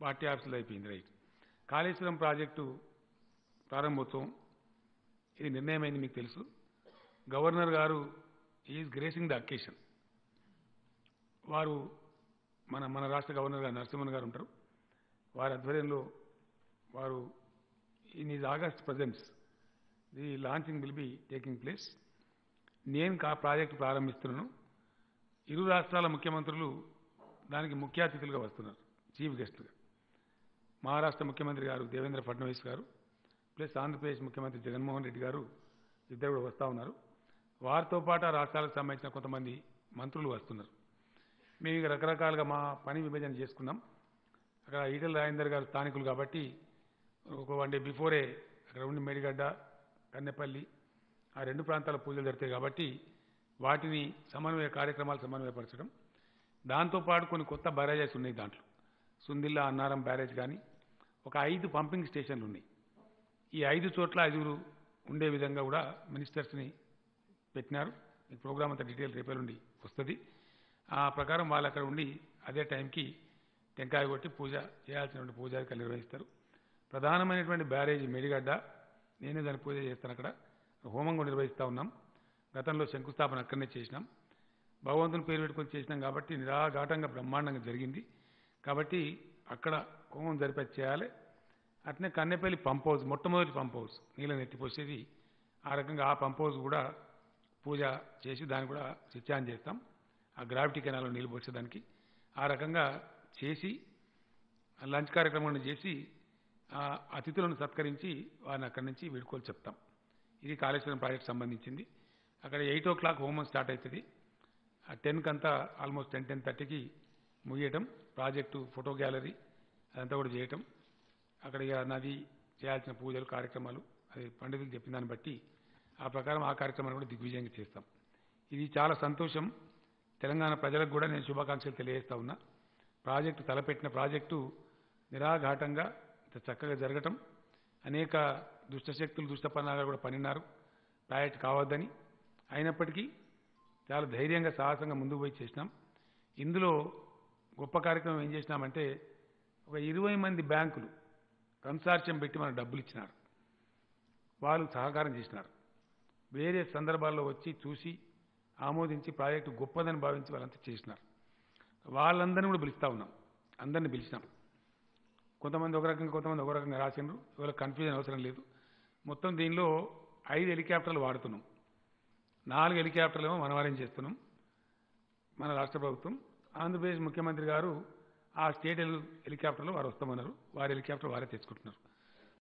party ఆఫీసులో అయిపోయింది right Kaleshwaram project ప్రారంభోత్సవం ఇది నిర్ణయమైంది మీకు తెలుసు గవర్నర్ గారు ఈజ్ గ్రేసింగ్ ద అకేషన్ వారు మన మన రాష్ట్ర గవర్నర్ గారు నరసింహన్ గారు ఉంటారు వారి ఆధ్వర్యంలో వారు in is August presents the launching will be taking place నేను కా ప్రాజెక్టు ప్రారంభిస్తున్నాను ఇరు రాష్ట్రాల ముఖ్యమంత్రులు దానికి ముఖ్య అతిథులుగా వస్తున్నారు చీఫ్ గెస్ట్గా మహారాష్ట్ర ముఖ్యమంత్రి గారు దేవేంద్ర ఫడ్నవీస్ గారు ప్లస్ ఆంధ్రప్రదేశ్ ముఖ్యమంత్రి జగన్మోహన్ రెడ్డి గారు ఇద్దరు కూడా వస్తూ ఉన్నారు వారితో పాటు ఆ రాష్ట్రాలకు సంబంధించిన కొంతమంది మంత్రులు వస్తున్నారు మేము ఇక రకరకాలుగా మా పని విభజన చేసుకున్నాం అక్కడ ఈటల రాజేందర్ గారు స్థానికులు కాబట్టి ఒక వన్ డే బిఫోరే అక్కడ ఉండి మేడిగడ్డ కన్నెపల్లి ఆ రెండు ప్రాంతాల పూజలు జరుగుతాయి కాబట్టి వాటిని సమన్వయ కార్యక్రమాలు సమన్వయపరచడం దాంతోపాటు కొన్ని కొత్త బ్యారేజెస్ ఉన్నాయి దాంట్లో సుందిల్లా అన్నారం బ్యారేజ్ కానీ ఒక ఐదు పంపింగ్ స్టేషన్లు ఉన్నాయి ఈ ఐదు చోట్ల ఐదుగురు ఉండే విధంగా కూడా మినిస్టర్స్ని పెట్టినారు ఈ ప్రోగ్రామ్ అంతా డీటెయిల్ రేపటి నుండి వస్తుంది ఆ ప్రకారం వాళ్ళు అక్కడ ఉండి అదే టైంకి టెంకాయ కొట్టి పూజ చేయాల్సినటువంటి పూజారికలు నిర్వహిస్తారు ప్రధానమైనటువంటి బ్యారేజ్ మేడిగడ్డ నేనే దాని పూజ చేస్తాను అక్కడ హోమం కూడా నిర్వహిస్తూ ఉన్నాం గతంలో శంకుస్థాపన అక్కడనే చేసినాం భగవంతుని పేరు పెట్టుకొని చేసినాం కాబట్టి నిరాఘాటంగా బ్రహ్మాండంగా జరిగింది కాబట్టి అక్కడ హోమం జరిపే చేయాలి అట్నే కన్నెపల్లి పంప్ హౌస్ మొట్టమొదటి పంప్ హౌస్ నీళ్ళని ఎత్తిపోసేది ఆ రకంగా ఆ పంప్ హౌస్ కూడా పూజ చేసి దాన్ని కూడా స్విచ్ ఆన్ చేస్తాం ఆ గ్రావిటీ కెనాల్లో నీళ్ళు పోసేదానికి ఆ రకంగా చేసి ఆ లంచ్ కార్యక్రమాన్ని చేసి ఆ అతిథులను సత్కరించి వారిని అక్కడి నుంచి వీడుకోలు చెప్తాం ఇది కాళేశ్వరం ప్రాజెక్ట్ సంబంధించింది అక్కడ ఎయిట్ ఓ క్లాక్ హోమం స్టార్ట్ అవుతుంది ఆ టెన్కి అంతా ఆల్మోస్ట్ టెన్ టెన్ థర్టీకి ముగియటం ప్రాజెక్టు ఫోటో గ్యాలరీ అదంతా కూడా చేయటం అక్కడ ఇక నది చేయాల్సిన పూజలు కార్యక్రమాలు అది పండితులు చెప్పిన దాన్ని బట్టి ఆ ప్రకారం ఆ కార్యక్రమాన్ని కూడా దిగ్విజయంగా చేస్తాం ఇది చాలా సంతోషం తెలంగాణ ప్రజలకు కూడా నేను శుభాకాంక్షలు తెలియజేస్తా ఉన్నా ప్రాజెక్టు తలపెట్టిన ప్రాజెక్టు నిరాఘాటంగా ఇంత చక్కగా జరగటం అనేక దుష్టశక్తులు దుష్టపన్నాలు కూడా పనిన్నారు ప్రాజెక్ట్ కావద్దని అయినప్పటికీ చాలా ధైర్యంగా సాహసంగా ముందుకు పోయి చేసినాం ఇందులో గొప్ప కార్యక్రమం ఏం చేసినామంటే ఒక ఇరవై మంది బ్యాంకులు కన్సార్ష్యం పెట్టి మనకు డబ్బులు ఇచ్చినారు వాళ్ళు సహకారం చేసినారు వేరే సందర్భాల్లో వచ్చి చూసి ఆమోదించి ప్రాజెక్టు గొప్పదని భావించి వాళ్ళంతా చేసినారు వాళ్ళందరినీ కూడా పిలుస్తా ఉన్నాం అందరిని పిలిచినాం కొంతమంది ఒక రకంగా కొంతమంది ఒక రకంగా రాసినారు ఇవాళ కన్ఫ్యూజన్ అవసరం లేదు మొత్తం దీనిలో ఐదు హెలికాప్టర్లు వాడుతున్నాం నాలుగు హెలికాప్టర్లు ఏమో మనం అరేంజ్ చేస్తున్నాం మన రాష్ట్ర ప్రభుత్వం ఆంధ్రప్రదేశ్ ముఖ్యమంత్రి గారు ఆ స్టేట్ హెలి- హెలికాప్టర్లో వారు వస్తామన్నారు వారి హెలికాప్టర్ వారే తెచ్చుకుంటున్నారు